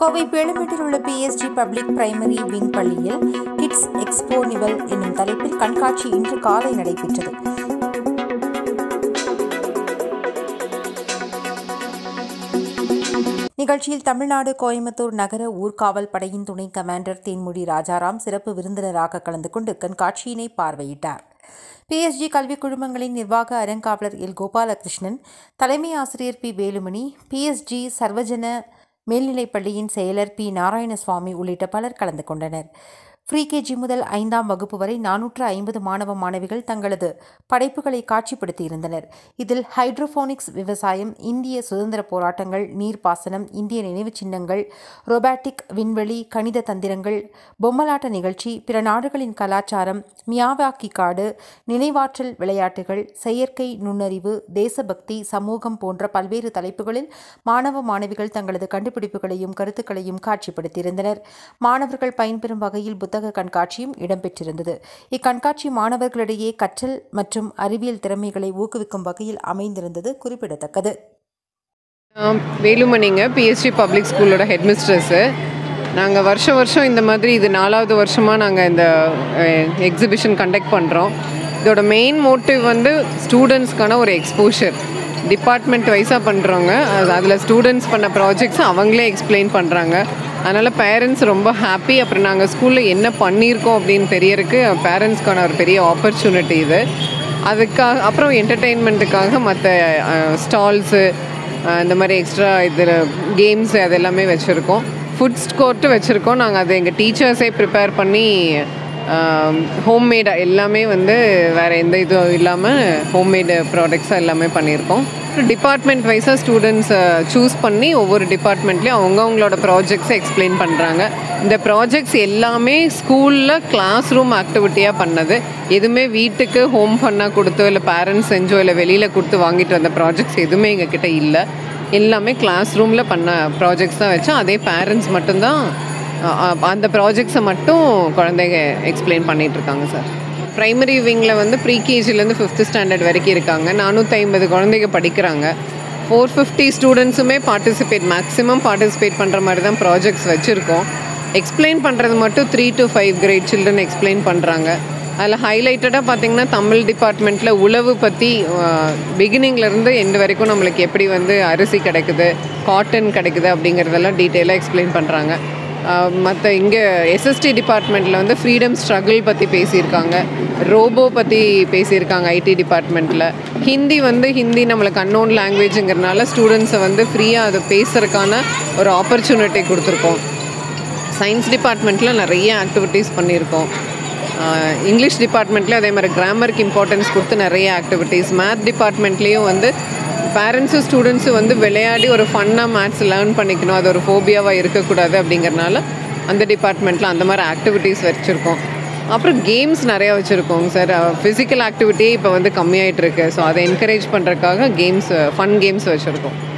கோவை பேளமேட்டில் உள்ள PSG public primary wing பள்ளியில் கிட்ஸ் எக்ஸ்போ நிவல் என்னும் தலைப்பில் கண்காட்சி இன்று காலை நடைபெற்றது நிகழ்ச்சியில் தமிழ்நாடு கோயம்புத்தூர் நகர ஊர்காவல் படையின் துணை கமாண்டர் தேன்மொழி ராஜாராம் சிறப்பு விருந்தினராக கலந்து கொண்டு கண்காட்சியினை பார்வையிட்டார் பிஎஸ்ஜி கல்விக் குழுமங்களின் நிர்வாக அறங்காவலர் எல் கோபாலகிருஷ்ணன் தலைமை ஆசிரியர் பி வேலுமணி பிஎஸ்ஜி சர்வஜன மேல்நிலைப் பள்ளியின் செயலர் பி நாராயணசுவாமி உள்ளிட்ட பலர் கலந்து கொண்டனர் ஃப்ரீ கேஜி முதல் ஐந்தாம் வகுப்பு வரை நானூற்று ஐம்பது மாணவ மாணவிகள் தங்களது படைப்புகளை காட்சிப்படுத்தியிருந்தனர் இதில் ஹைட்ரோபோனிக்ஸ் விவசாயம் இந்திய சுதந்திர போராட்டங்கள் நீர்ப்பாசனம் இந்திய நினைவுச் சின்னங்கள் ரொபாட்டிக் விண்வெளி கணித தந்திரங்கள் பொம்மலாட்ட நிகழ்ச்சி பிற நாடுகளின் கலாச்சாரம் மியாவாக்கி காடு நினைவாற்றல் விளையாட்டுகள் செயற்கை நுண்ணறிவு தேசபக்தி சமூகம் போன்ற பல்வேறு தலைப்புகளில் மாணவ மாணவிகள் தங்களது கண்டுபிடிப்புகளையும் கருத்துக்களையும் காட்சிப்படுத்தியிருந்தனர் மாணவர்கள் பயன்பெறும் வகையில் புத்தக கண்காட்சியும் இடம்பெற்றிருந்தது இக்கண்காட்சி மாணவர்களிடையே கற்றல் மற்றும் அறிவியல் திறமைகளை ஊக்குவிக்கும் வகையில் அமைந்திருந்தது குறிப்பிடத்தக்கது ஆம், வேலுமணிங்க பிஎஸ்டி பப்ளிக் ஸ்கூலோட ஹெட் மிஸ்ட்ரஸ்ஸு நாங்கள் வருஷம் வருஷம் இந்த மாதிரி இது நாலாவது வருஷமாக நாங்கள் இந்த எக்ஸிபிஷன் கண்டக்ட் பண்ணுறோம் இதோட மெயின் மோட்டிவ் வந்து ஸ்டூடெண்ட்ஸ்க்கான ஒரு எக்ஸ்போஷர் டிபார்ட்மெண்ட் வைஸாக பண்ணுறவங்க அது அதில் ஸ்டூடெண்ட்ஸ் பண்ண ப்ராஜெக்ட்ஸ் அவங்களே எக்ஸ்பிளைன் பண்ணுறாங்க அதனால் பேரண்ட்ஸ் ரொம்ப ஹாப்பி அப்புறம் நாங்கள் ஸ்கூலில் என்ன பண்ணியிருக்கோம் அப்படின்னு தெரியறதுக்கு பேரண்ட்ஸ்க்கான ஒரு பெரிய ஆப்பர்ச்சுனிட்டி இது அதுக்காக அப்புறம் என்டர்டெயின்மெண்ட்டுக்காக மற்ற ஸ்டால்ஸு இந்த மாதிரி எக்ஸ்ட்ரா இதில் கேம்ஸ் அது எல்லாமே வச்சுருக்கோம் ஃபுட் கோர்ட்டு வச்சுருக்கோம் நாங்கள் அதை எங்கள் டீச்சர்ஸே ப்ரிப்பேர் பண்ணி ஹோம்மேடாக எல்லாமே வந்து வேறு எந்த இதுவும் இல்லாமல் ஹோம்மேடு ப்ராடக்ட்ஸாக எல்லாமே பண்ணியிருக்கோம் டிபார்ட்மெண்ட் வைஸாக ஸ்டூடெண்ட்ஸை சூஸ் பண்ணி ஒவ்வொரு டிபார்ட்மெண்ட்லேயும் அவங்கவுங்களோட ப்ராஜெக்ட்ஸை எக்ஸ்பிளைன் பண்ணுறாங்க இந்த ப்ராஜெக்ட்ஸ் எல்லாமே ஸ்கூலில் கிளாஸ் ரூம் ஆக்டிவிட்டியாக பண்ணது எதுவுமே வீட்டுக்கு ஹோம் பண்ணால் கொடுத்தோ இல்லை பேரண்ட்ஸ் செஞ்சோ இல்லை வெளியில் கொடுத்து வாங்கிட்டு வந்த ப்ராஜெக்ட்ஸ் எதுவுமே எங்ககிட்ட இல்லை எல்லாமே கிளாஸ் ரூமில் பண்ண ப்ராஜெக்ட்ஸ் தான் வச்சோம் அதே பேரண்ட்ஸ் மட்டும்தான் அ- அ- அந்த ப்ராஜெக்ட்ஸை மட்டும் குழந்தைங்க எக்ஸ்பிளைன் பண்ணிகிட்ருக்காங்க சார் ப்ரைமரி விங்கில் வந்து ப்ரீ கேஜிலேருந்து ஃபிஃப்த்து ஸ்டாண்டர்ட் வரைக்கும் இருக்காங்க நானூற்றி ஐம்பது குழந்தைங்க படிக்கிறாங்க ஃபோர் ஃபிஃப்டி ஸ்டூடெண்ட்ஸுமே பார்ட்டிசிபேட் மேக்ஸிமம் பார்ட்டிசிபேட் பண்ணுற மாதிரி தான் ப்ராஜெக்ட்ஸ் வச்சுருக்கோம் எக்ஸ்பிளைன் பண்ணுறது மட்டும் three to five grade children explain பண்ணுறாங்க அதில் ஹைலைட்டடாக பார்த்தீங்கன்னா தமிழ் டிபார்ட்மெண்ட்டில் உழவு பற்றி பிகினிங்லேருந்து எண்டு வரைக்கும் நம்மளுக்கு எப்படி வந்து அரிசி கிடைக்குது காட்டன் கிடைக்குது அப்படிங்கிறதெல்லாம் டீட்டெயிலாக எக்ஸ்பிளைன் பண்ணுறாங்க மற்ற இங்கே எஸ்எஸ்டி டிபார்ட்மெண்ட்டில் வந்து ஃப்ரீடம் ஸ்ட்ரகிள் பற்றி பேசியிருக்காங்க ரோபோ பற்றி பேசியிருக்காங்க ஐடி டிபார்ட்மெண்ட்டில் ஹிந்தி வந்து ஹிந்தி நம்மளுக்கு அன்னோன் லாங்குவேஜுங்கிறனால ஸ்டூடெண்ட்ஸை வந்து ஃப்ரீயாக அதை பேசுகிறதுக்கான ஒரு ஆப்பர்ச்சுனிட்டி கொடுத்துருக்கோம் சயின்ஸ் டிபார்ட்மெண்ட்டில் நிறைய ஆக்டிவிட்டீஸ் பண்ணியிருக்கோம் ஆஹ் இங்கிலீஷ் டிபார்ட்மெண்ட்லேயும் அதே மாதிரி கிராமருக்கு இம்பார்ட்டன்ஸ் கொடுத்து நிறைய ஆக்டிவிட்டீஸ் மேத் டிபார்ட்மெண்ட்லேயும் வந்து பேரண்ட்ஸும் ஸ்டூடெண்ட்ஸும் வந்து விளையாடி ஒரு ஃபன்னாக மேத்ஸ் லேர்ன் பண்ணிக்கணும் அது ஒரு ஃபோபியாவாக இருக்கக்கூடாது அப்படிங்கிறனால அந்த டிபார்ட்மெண்ட்டில் அந்த மாதிரி ஆக்டிவிட்டீஸ் வச்சுருக்கோம் அப்புறம் கேம்ஸ் நிறையா வச்சுருக்கோங்க சார் ஃபிசிக்கல் ஆக்டிவிட்டியே இப்போ வந்து கம்மியாயிட்டு இருக்கு ஸோ அதை என்கரேஜ் பண்ணுறதுக்காக கேம்ஸ் ஃபன் கேம்ஸ் வச்சுருக்கோம்